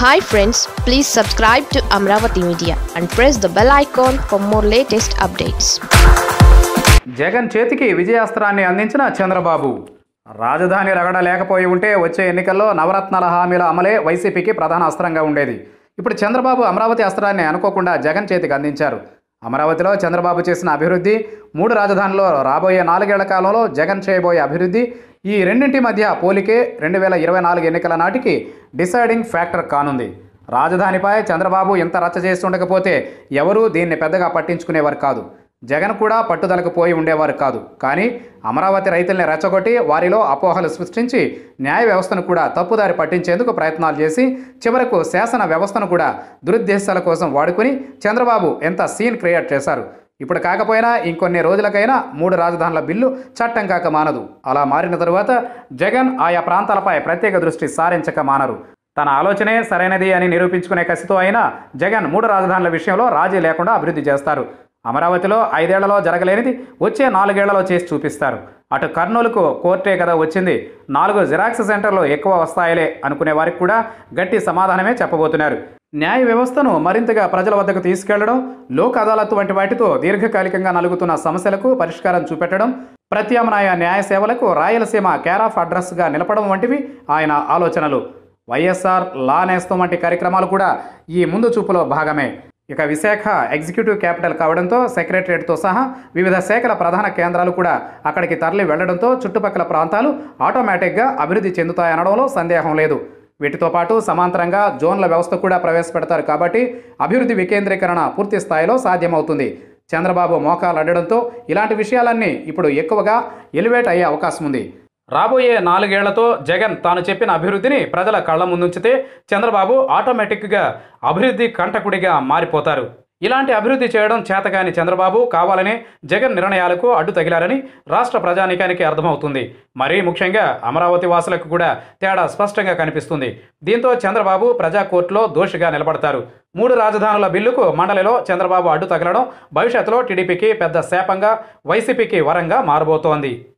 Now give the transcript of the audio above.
hi friends please subscribe to Amaravati media and press the bell icon for more latest updates Jagan చేతికి విజయాస్త్రాన్ని అందించిన చంద్రబాబు రాజధాని రగడ లేకపోయి ఉంటే వచ్చే ఎన్నికల్లో నవరత్నాల హామీల అమలే వైసీపీకి ప్రధాన అస్త్రంగా ఉండేది ఇప్పుడు చంద్రబాబు అమరావతి అస్త్రాన్ని అనుకోకుండా జగన్ చేతికి అందించారు అమరావతిలో చంద్రబాబు చేసిన అభివృద్ధి మూడు రాజధానిలో రాబోయే నాలుగేళ్ల కాలంలో జగన్ చేయబోయే అభివృద్ధి ఈ రెండింటి మధ్య పోలికే రెండు వేల ఇరవై నాలుగు ఎన్నికల నాటికి డిసైడింగ్ ఫ్యాక్టర్ కానుంది రాజధానిపై చంద్రబాబు ఎంత రచ్చ చేస్తుండకపోతే ఎవరూ దీన్ని పెద్దగా పట్టించుకునేవారు కాదు జగన్ కూడా పట్టుదలకు పోయి ఉండేవారు కాదు కానీ అమరావతి రైతుల్ని రెచ్చగొట్టి వారిలో అపోహలు సృష్టించి న్యాయ వ్యవస్థను కూడా తప్పుదారి పట్టించేందుకు ప్రయత్నాలు చేసి చివరకు శాసన వ్యవస్థను కూడా దురుద్దేశాల కోసం వాడుకుని చంద్రబాబు ఎంత సీన్ క్రియేట్ చేశారు ఇప్పుడు కాకపోయినా ఇంకొన్ని రోజులకైనా మూడు రాజధానుల బిల్లు చట్టం కాక మానదు అలా మారిన తరువాత జగన్ ఆయా ప్రాంతాలపై ప్రత్యేక దృష్టి సారించక మానరు తన ఆలోచనే సరైనది అని నిరూపించుకునే కసితో అయినా జగన్ మూడు రాజధానుల విషయంలో రాజీ లేకుండా అభివృద్ధి చేస్తారు అమరావతిలో ఐదేళ్లలో జరగలేనిది వచ్చే నాలుగేళ్లలో చేసి చూపిస్తారు అటు కర్నూలుకు కోర్టే కదా వచ్చింది నాలుగు జిరాక్స్ సెంటర్లు ఎక్కువ వస్తాయిలే అనుకునే వారికి కూడా గట్టి సమాధానమే చెప్పబోతున్నారు న్యాయ వ్యవస్థను మరింతగా ప్రజల వద్దకు తీసుకెళ్లడం లోక్ అదాలత్ వంటి వాటితో దీర్ఘకాలికంగా నలుగుతున్న సమస్యలకు పరిష్కారం చూపెట్టడం ప్రత్యామ్నాయ న్యాయ సేవలకు రాయలసీమ కేర్ ఆఫ్ అడ్రస్గా నిలపడం వంటివి ఆయన ఆలోచనలు వైఎస్ఆర్ లా నేస్తం వంటి కార్యక్రమాలు కూడా ఈ ముందు చూపులో భాగమే ఇక విశాఖ ఎగ్జిక్యూటివ్ క్యాపిటల్ కావడంతో సెక్రటరియట్తో సహా వివిధ శాఖల ప్రధాన కేంద్రాలు కూడా అక్కడికి తరలి వెళ్లడంతో చుట్టుపక్కల ప్రాంతాలు ఆటోమేటిక్గా అభివృద్ధి చెందుతాయనడంలో సందేహం లేదు వీటితో పాటు సమాంతరంగా జోన్ల వ్యవస్థ కూడా ప్రవేశపెడతారు కాబట్టి అభివృద్ధి వికేంద్రీకరణ పూర్తి స్థాయిలో సాధ్యమవుతుంది చంద్రబాబు మోకాలు అడ్డడంతో ఇలాంటి విషయాలన్నీ ఇప్పుడు ఎక్కువగా ఎలివేట్ అయ్యే అవకాశం ఉంది రాబోయే నాలుగేళ్లతో జగన్ తాను చెప్పిన అభివృద్ధిని ప్రజల కళ్ళ ముందుంచితే చంద్రబాబు ఆటోమేటిక్గా అభివృద్ధి కంటకుడిగా మారిపోతారు ఇలాంటి అభివృద్ధి చేయడం చేతగాని చంద్రబాబు కావాలనే జగన్ నిర్ణయాలకు అడ్డు తగిలారని రాష్ట్ర ప్రజానీకానికి అర్థమవుతుంది మరీ ముఖ్యంగా అమరావతి వాసులకు కూడా తేడా స్పష్టంగా కనిపిస్తుంది దీంతో చంద్రబాబు ప్రజా కోర్టులో దోషిగా నిలబడతారు మూడు రాజధానుల బిల్లుకు మండలిలో చంద్రబాబు అడ్డు తగలడం భవిష్యత్తులో టీడీపీకి పెద్ద శాపంగా వైసీపీకి వరంగా మారబోతోంది